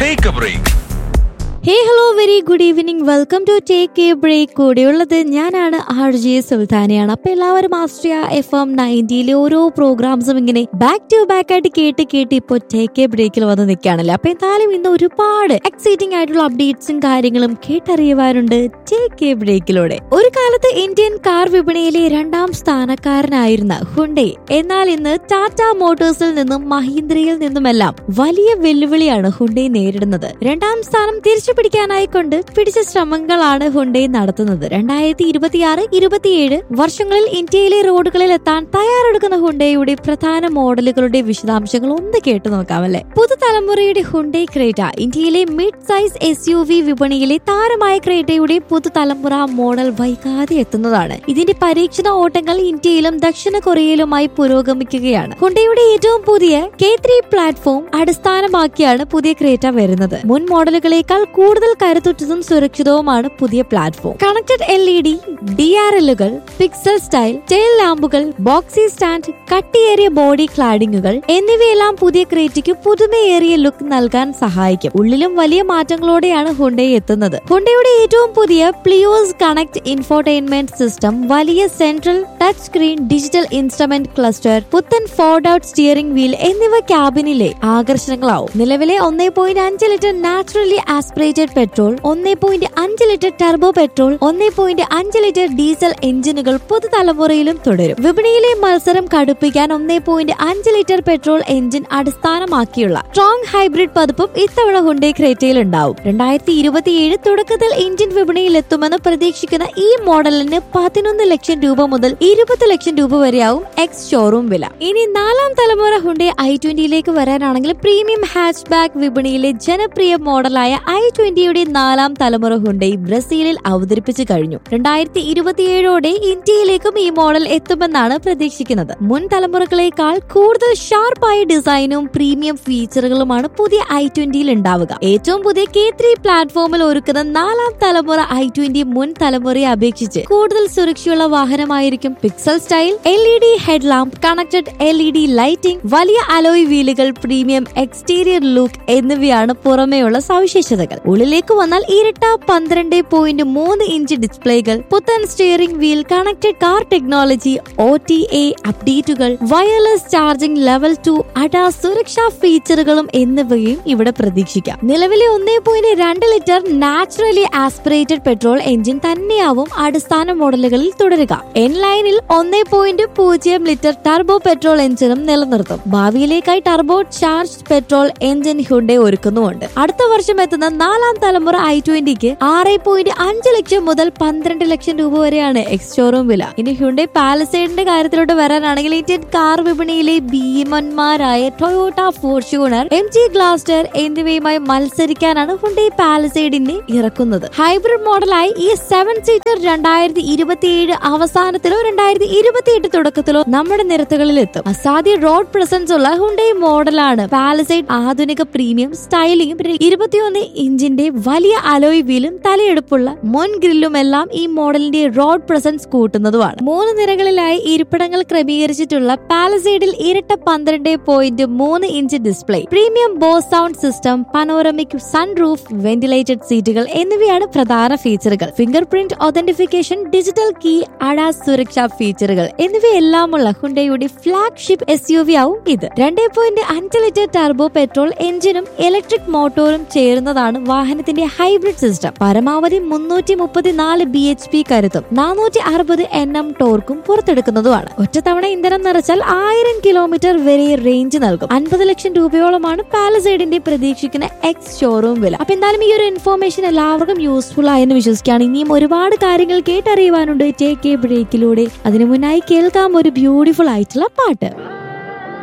take a break hey hello very good evening welcome to take a break കൂടെയുള്ളത് ഞാനാണ് R J സുൽത്താനയാണ് അപ്പൊ എല്ലാവരും Austria F M നയൻറ്റിയിലെ ഓരോ പ്രോഗ്രാംസും ഇങ്ങനെ ബാക്ക് ടു ബാക്ക് ആയിട്ട് കേട്ട് കേട്ട് ഇപ്പൊ ടേക്ക് എ ബ്രേക്കിൽ വന്ന് നിൽക്കുകയാണല്ലോ അപ്പൊ എന്തായാലും ഇന്ന് ഒരുപാട് എക്സൈറ്റിംഗ് ആയിട്ടുള്ള അപ്ഡേറ്റ്സും കാര്യങ്ങളും കേട്ടറിയുവാനുണ്ട് ടേക്ക് എ ബ്രേക്കിലൂടെ ഒരു കാലത്ത് ഇന്ത്യൻ കാർ വിപണിയിലെ രണ്ടാം സ്ഥാനക്കാരനായിരുന്ന ഹുണ്ടേ എന്നാൽ ഇന്ന് ടാറ്റ മോട്ടോഴ്സിൽ നിന്നും മഹീന്ദ്രയിൽ നിന്നുമെല്ലാം വലിയ വെല്ലുവിളിയാണ് ഹുണ്ടേ നേരിടുന്നത് രണ്ടാം സ്ഥാനം തിരിച്ചു പിടിക്കാനായിക്കൊണ്ട് പിടിച്ച ശ്രമങ്ങളാണ് ഹുണ്ടേ നടത്തുന്നത് രണ്ടായിരത്തി ഇരുപത്തിയാറ് ഇരുപത്തിയേഴ് വർഷങ്ങളിൽ ഇന്ത്യയിലെ റോഡുകളിൽ എത്താൻ തയ്യാറെടുക്കുന്ന ഹുണ്ടയുടെ പ്രധാന മോഡലുകളുടെ വിശദാംശങ്ങൾ ഒന്ന് കേട്ടു നോക്കാമല്ലേ പുതുതലമുറയുടെ ഹുണ്ടേ ക്രേറ്റ ഇന്ത്യയിലെ mid size S U V വിപണിയിലെ താരമായ ക്രേറ്റയുടെ പുതുതലമുറ മോഡൽ വൈകാതെ എത്തുന്നതാണ് ഇതിന്റെ പരീക്ഷണ ഓട്ടങ്ങൾ ഇന്ത്യയിലും ദക്ഷിണ കൊറിയയിലുമായി പുരോഗമിക്കുകയാണ് ഹുണ്ടയുടെ ഏറ്റവും പുതിയ കെ ത്രീ പ്ലാറ്റ്ഫോം അടിസ്ഥാനമാക്കിയാണ് പുതിയ ക്രേറ്റ വരുന്നത് മുൻ മോഡലുകളേക്കാൾ കൂടുതൽ കരുത്തുറ്റതും സുരക്ഷിതവുമാണ് പുതിയ platform connected L E D D R എല്ലുകൾ പിക്സൽ സ്റ്റൈൽ ടെയിൽ ലാമ്പുകൾ ബോക്സി സ്റ്റാൻഡ് കട്ടിയേറിയ ബോഡി ക്ലാഡിങ്ങുകൾ എന്നിവയെല്ലാം പുതിയ ക്രേറ്റയ്ക്ക് പുതുമയേറിയ ലുക്ക് നൽകാൻ സഹായിക്കും ഉള്ളിലും വലിയ മാറ്റങ്ങളോടെയാണ് ഹുണ്ടൈ എത്തുന്നത് ഹുണ്ടയുടെ ഏറ്റവും പുതിയ പ്ലിയോസ് കണക്ട് ഇൻഫോർടൈൻമെന്റ് സിസ്റ്റം വലിയ central touch screen digital instrument cluster പുത്തൻ ഫോർഡ് ഔട്ട് സ്റ്റിയറിംഗ് വീൽ എന്നിവ ക്യാബിനിലെ ആകർഷണങ്ങളാവും നിലവിലെ ഒന്നേ പോയിന്റ് അഞ്ച് ലിറ്റർ നാച്ചുറലി ആസ്പിറേറ്റഡ് പെട്രോൾ ഒന്നേ പോയിന്റ് അഞ്ച് ലിറ്റർ ടർബോ പെട്രോൾ ഒന്നേ പോയിന്റ് അഞ്ച് ലിറ്റർ ഡീസൽ എഞ്ചിനുകൾ പുതുതലമുറയിലും തുടരും വിപണിയിലെ മത്സരം കടുപ്പിക്കാൻ ഒന്നേ പോയിന്റ് അഞ്ച് ലിറ്റർ പെട്രോൾ എഞ്ചിൻ അടിസ്ഥാനമാക്കിയുള്ള സ്ട്രോങ് ഹൈബ്രിഡ് പതിപ്പും ഇത്തവണ ഹുണ്ടേ ക്രേറ്റയിൽ ഉണ്ടാവും രണ്ടായിരത്തി ഇരുപത്തിയേഴ് തുടക്കത്തിൽ ഇന്ത്യൻ വിപണിയിൽ എത്തുമെന്ന് പ്രതീക്ഷിക്കുന്ന ഈ മോഡലിന് പതിനൊന്ന് ലക്ഷം രൂപ മുതൽ ഇരുപത് ലക്ഷം രൂപ വരെയാവും എക്സ് ഷോറൂം വില ഇനി നാലാം തലമുറ ഹുണ്ടേ ഐ ട്വന്റിയിലേക്ക് വരാനാണെങ്കിൽ പ്രീമിയം ഹാച്ച് ബാക്ക് വിപണിയിലെ ജനപ്രിയ മോഡലായ ഐ ട്വന്റിയുടെ നാലാം തലമുറ ഹുണ്ടൈ ബ്രസീലിൽ അവതരിപ്പിച്ചു കഴിഞ്ഞു രണ്ടായിരത്തി ഇരുപത്തിയേഴോടെ ഇന്ത്യയിലേക്കും ഈ മോഡൽ എത്തുമെന്നാണ് പ്രതീക്ഷിക്കുന്നത് മുൻ തലമുറകളേക്കാൾ കൂടുതൽ ഷാർപ്പായ ഡിസൈനും പ്രീമിയം ഫീച്ചറുകളുമാണ് പുതിയ ഐ ട്വന്റിയിൽ ഉണ്ടാവുക ഏറ്റവും പുതിയ കെ ത്രീ പ്ലാറ്റ്ഫോമിൽ ഒരുക്കുന്ന നാലാം തലമുറ ഐ ട്വന്റി മുൻ തലമുറയെ അപേക്ഷിച്ച് കൂടുതൽ സുരക്ഷയുള്ള വാഹനമായിരിക്കും pixel style L E D headlamp connected L E D lighting വലിയ അലോയ് വീലുകൾ പ്രീമിയം എക്സ്റ്റീരിയർ ലുക്ക് എന്നിവയാണ് പുറമേയുള്ള സവിശേഷതകൾ ഉള്ളിലേക്ക് വന്നാൽ ഇരട്ട പന്ത്രണ്ട് പോയിന്റ് മൂന്ന് ഇഞ്ച് ഡിസ്പ്ലേകൾ പുത്തൻ steering wheel connected car technology O T A അപ്ഡേറ്റുകൾ വയർലെസ് ചാർജിംഗ് ലെവൽ ടു അഡാ സുരക്ഷാ ഫീച്ചറുകളും എന്നിവയും ഇവിടെ പ്രതീക്ഷിക്കാം നിലവിലെ ഒന്നേ പോയിന്റ് രണ്ട് litre naturally aspirated petrol engine തന്നെയാവും അടിസ്ഥാന മോഡലുകളിൽ തുടരുക എൻ ലൈനിൽ ഒന്നേ പോയിന്റ് പൂജ്യം ലിറ്റർ ടർബോ പെട്രോൾ എഞ്ചിനും നിലനിർത്തും ഭാവിയിലേക്കായി turbo charge petrol engine Hyundai ഒരുക്കുന്നുമുണ്ട് അടുത്ത വർഷം എത്തുന്ന നാലാം തലമുറ ഐ ട്വന്റിക്ക് ആറ് പോയിന്റ് അഞ്ച് ലക്ഷം മുതൽ പന്ത്രണ്ട് ലക്ഷം രൂപ വരെയാണ് എക്സ് ഷോറൂം വില ഇനി ഹുണ്ടേ പാലസൈഡിന്റെ കാര്യത്തിലോട്ട് വരാനാണെങ്കിൽ ഇന്ത്യൻ കാർ വിപണിയിലെ ഭീമന്മാരായ Toyota Fortuner M G Gloster എന്നിവയുമായി മത്സരിക്കാനാണ് ഹുണ്ടേ പാലസൈഡിനെ ഇറക്കുന്നത് ഹൈബ്രിഡ് മോഡലായി ഈ സെവൻ സീറ്റർ രണ്ടായിരത്തി ഇരുപത്തിയേഴ് അവസാനത്തിലോ രണ്ടായിരത്തി ഇരുപത്തിയെട്ട് തുടക്കത്തിലോ നമ്മുടെ നിരത്തുകളിൽ എത്തും അസാധ്യ റോഡ് പ്രസൻസ് ഉള്ള ഹുണ്ടേ മോഡലാണ് പാലസൈഡ് ആധുനിക പ്രീമിയം സ്റ്റൈലിംഗും പിന്നെ ഇരുപത്തിയൊന്ന് ഇഞ്ചിന്റെ വലിയ അലോയ് വീലും തലയെടുപ്പുള്ള മുൻ ഗ്രില്ലും എല്ലാം ഈ മോഡലിന്റെ റോഡ് പ്രസൻസ് കൂട്ടുന്നതുമാണ് മൂന്ന് നിരകളിലായി ഇരിപ്പിടങ്ങൾ ക്രമീകരിച്ചിട്ടുള്ള പാലസൈഡിൽ ഇരട്ട പന്ത്രണ്ട് പോയിന്റ് മൂന്ന് inch display premium Bose sound system panoramic sunroof ventilated സീറ്റുകൾ എന്നിവയാണ് പ്രധാന ഫീച്ചറുകൾ fingerprint authentication digital key ADAS സുരക്ഷാ ഫീച്ചറുകൾ എന്നിവയെല്ലാമുള്ള ഹുണ്ടയുടെ ഫ്ലാഗ്ഷിപ്പ് എസ് യു വി ആവും ഇത് രണ്ടേ പോയിന്റ് അഞ്ച് ലിറ്റർ ടർബോ പെട്രോൾ എഞ്ചിനും ഇലക്ട്രിക് മോട്ടോറും ചേരുന്നതാണ് വാഹനത്തിന്റെ ഹൈബ്രിഡ് സിസ്റ്റം പരമാവധി മുന്നൂറ്റി മുപ്പത്തിനാല് ബി എച്ച് പി കരുത്തും നാനൂറ്റി അറുപത് എൻ എം ടോർക്കും പുറത്തെടുക്കുന്നതുമാണ് ഒറ്റത്തവണ ഇന്ധനം നിറച്ചാൽ ആയിരം കിലോമീറ്റർ വരെ റേഞ്ച് നൽകും അൻപത് ലക്ഷം രൂപയോളമാണ് പാലസൈഡിന്റെ പ്രതീക്ഷിക്കുന്ന എക്സ് ഷോറൂം വില അപ്പൊ എന്തായാലും ഈ ഒരു ഇൻഫോർമേഷൻ എല്ലാവർക്കും യൂസ്ഫുൾ ആയെന്ന് വിശ്വസിക്കുകയാണ് ഇനിയും ഒരുപാട് കാര്യങ്ങൾ കേട്ടറിയുവാനുണ്ട് ടേക്ക് എ ബ്രേക്കിലൂടെ അതിനു മുന്നായി കേൾക്കാം ഒരു ബ്യൂട്ടിഫുൾ ആയിട്ടുള്ള പാട്ട്